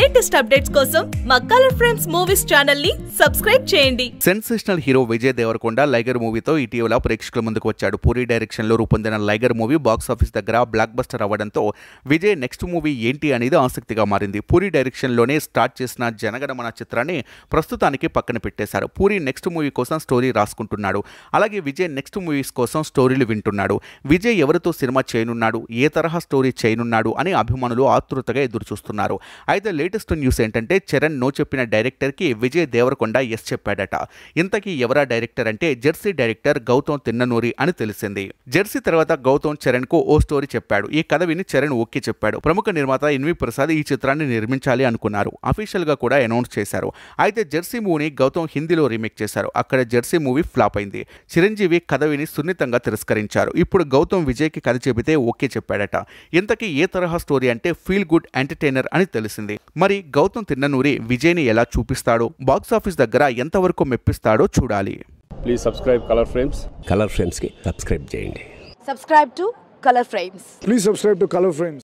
Latest updates కోసం మా colour friends movies channel ని సబ్స్క్రైబ్ చేయండి సెన్సేషనల్ హీరో విజయ్ దేవరకొండ లైగర్ మూవీతో ఇటీవల ప్రేక్షకుల ముందుకు వచ్చాడు పూరి డైరెక్షన్లో రూపొందిన లైగర్ మూవీ బాక్స్ ఆఫీస్ దగ్గర బ్లాక్ బస్టర్ అవ్వడంతో విజయ్ నెక్స్ట్ మూవీ ఏంటి అనేది ఆసక్తిగా మారింది పూరి డైరెక్షన్లోనే స్టార్ట్ చేసిన జనగణమన చిత్రాన్ని ప్రస్తుతానికి పక్కన పెట్టేశారు పూరి నెక్స్ట్ మూవీ కోసం స్టోరీ రాసుకుంటున్నాడు అలాగే విజయ్ నెక్స్ట్ మూవీస్ కోసం స్టోరీలు వింటున్నాడు విజయ్ ఎవరితో సినిమా చేయనున్నాడు ఏ తరహా స్టోరీ చేయనున్నాడు అని అభిమానులు ఆతృతగా ఎదురుచూస్తున్నారు అయితే లేటెస్ట్ న్యూస్ ఏంటంటే చరణ్ నో చెప్పిన డైరెక్టర్కి విజయ్ దేవరకొండ ఎస్ చెప్పాడట ఇంతకీ ఎవరా డైరెక్టర్ అంటే జెర్సీ డైరెక్టర్ గౌతమ్ తిన్ననూరి అని తెలిసింది జెర్సీ తర్వాత గౌతమ్ చరణ్ కు ఓ స్టోరీ చెప్పాడు ఈ కథ విని చరణ్ ఓకే చెప్పాడు ప్రముఖ నిర్మాత ఎన్వి ప్రసాద్ ఈ చిత్రాన్ని నిర్మించాలి అనుకున్నారు అఫీషియల్ గా కూడా అనౌన్స్ చేశారు అయితే జెర్సీ మూవీని గౌతమ్ హిందీలో రీమేక్ చేశారు అక్కడ జెర్సీ మూవీ ఫ్లాప్ అయింది చిరంజీవి కథ విని సున్నితంగా తిరస్కరించారు ఇప్పుడు గౌతమ్ విజయ్కి కథ చెబితే ఓకే చెప్పాడట ఇంతకీ ఏ తరహా స్టోరీ అంటే ఫీల్ గుడ్ ఎంటర్టైనర్ అని తెలిసింది మరి గౌతమ్ తిన్ననూరి విజయ్ని ఎలా చూపిస్తాడో బాక్స్ ఆఫీస్ దగ్గర ఎంతవరకు మెప్పిస్తాడో చూడాలి please subscribe colour frames colour ఫ్రేమ్స్కి సబ్స్క్రైబ్ చేయండి subscribe to color frames Please subscribe to Color Frames.